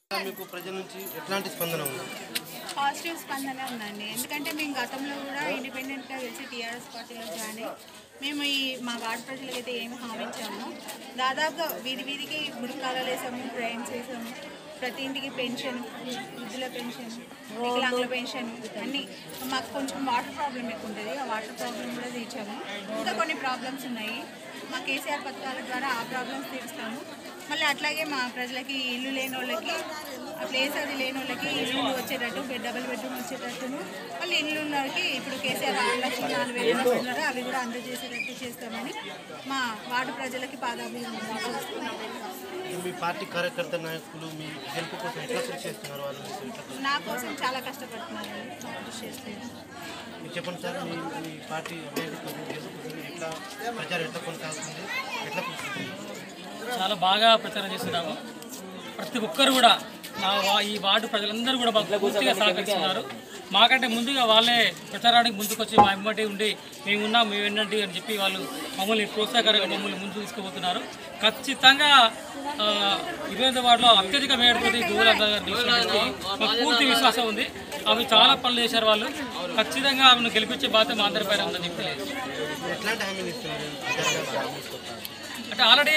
మీకు ప్రజల నుంచి ఎట్లాంటి స్పందన ఉంది పాజిటివ్ స్పందన ఉందండి ఎందుకంటే మేము గతంలో కూడా ఇండిపెండెంట్గా గెలిచి టీఆర్ఎస్ పార్టీలో జాయిన్ అయ్యి మేము ఈ మా వార్డు ప్రజలకు అయితే ఏమి హామీ ఇచ్చాము దాదాపుగా వీధి వీధికి మురికాలు వేసాము ట్రైన్స్ వేసాము ప్రతి ఇంటికి పెన్షన్ వృద్ధుల పెన్షన్ వికలాంగుల పెన్షన్ అన్నీ మాకు కొంచెం వాటర్ ప్రాబ్లం ఎక్కువ ఉంటుంది ఆ వాటర్ ప్రాబ్లం కూడా తీర్చాము ఇంకా కొన్ని ప్రాబ్లమ్స్ ఉన్నాయి మా కేసీఆర్ పథకాల ద్వారా ఆ ప్రాబ్లమ్స్ తీరుస్తాము మళ్ళీ అట్లాగే మా ప్రజలకి ఇల్లు లేని వాళ్ళకి ఆ ప్లేస్ అది లేని వాళ్ళకి ఇల్లు వచ్చేటట్టు బెడ్ డబుల్ బెడ్రూమ్ వచ్చేటట్టును మళ్ళీ ఇల్లు ఉన్నవారికి ఇప్పుడు కేసీఆర్ ఆరు లక్షలు నాలుగు వేలు ఇస్తున్నారు అవి కూడా అందజేసేటట్టు చేస్తామని మా వార్డు ప్రజలకి పాదాభివందనం చేస్తున్నాం మీ పార్టీ కార్యకర్త నాయకులు మీ గెలుపు కోసం ఎట్లా కృషి చేస్తున్నారు వాళ్ళు మీకు ఎట్లా నా కోసం చాలా కష్టపడుతున్నారు కృషి చేస్తున్నారు మీరు చెప్పండి సార్ మీ మీ పార్టీ అభ్యర్థి కోసం గెలుపు కోసం ఎట్లా ప్రచారం ఎట్లా కొనసాగుతుంది ఎట్లా కృషి చేస్తున్నారు? చాలా బాగా ప్రచారం చేస్తున్నాము ప్రతి ఒక్కరు కూడా నా వా- ఈ వార్డు ప్రజలందరూ కూడా మాకు పూర్తిగా సహకరిస్తున్నారు మాకంటే ముందుగా వాళ్ళే ప్రచారానికి ముందుకొచ్చి మా వెంబడి ఉండి మేమున్నాం మేము ఏంటంటే అని చెప్పి వాళ్ళు మమ్మల్ని ప్రోత్సాహకరంగా మమ్మల్ని ముందుకు తీసుకుపోతున్నారు ఖచ్చితంగా ఆ, ఇరవై ఐదో వార్డులో అత్యధిక మేడతోటి గూగుల్ గెలిచినట్టు మాకు పూర్తి విశ్వాసం ఉంది అవి చాలా పనులు చేశారు వాళ్ళు ఖచ్చితంగా ఆమెను గెలిపించే బాధ్యత మా అందరి పైన ఉందని చెప్పి తెలియదు. ఎట్లాంటి హామీలు ఇస్తున్నారు ప్రజలకు? అంటే ఆల్రెడీ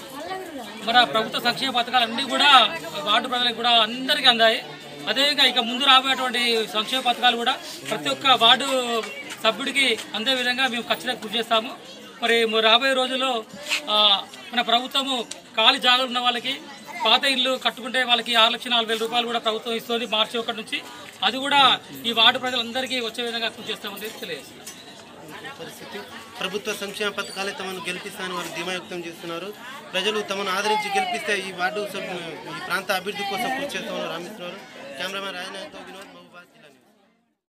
మన ప్రభుత్వ సంక్షేమ పథకాలు అన్నీ కూడా వార్డు ప్రజలకు కూడా అందరికీ అందాయి అదేవిధంగా ఇక ముందు రాబోయేటువంటి సంక్షేమ పథకాలు కూడా ప్రతి ఒక్క వార్డు సభ్యుడికి అందే విధంగా మేము ఖచ్చితంగా కృషి చేస్తాము మరి మ- రాబోయే రోజుల్లో ఆ, మన ప్రభుత్వము ఖాళీ జాగాలు ఉన్న వాళ్ళకి పాత ఇల్లు కట్టుకుంటే వాళ్ళకి ఆరు లక్షల నాలుగు వేల రూపాయలు కూడా ప్రభుత్వం ఇస్తుంది మార్చి ఒకటి నుంచి అది కూడా ఈ వార్డు ప్రజలందరికీ వచ్చే విధంగా కృషి చేస్తామని తెలియజేస్తున్నాం పరిస్థితి ప్రభుత్వ సంక్షేమ పథకాలే తమను గెలిపిస్తానని వారు ధీమా వ్యక్తం చేస్తున్నారు ప్రజలు తమను ఆదరించి గెలిపిస్తే ఈ వార్డు సభ్యు- ఈ ప్రాంత అభివృద్ధి కోసం కృషి చేస్తామని రామిస్తున్నారు కెమెరామెన్ రాజనాథ్తో వినోద్ మహబూబాద్ జిల్లా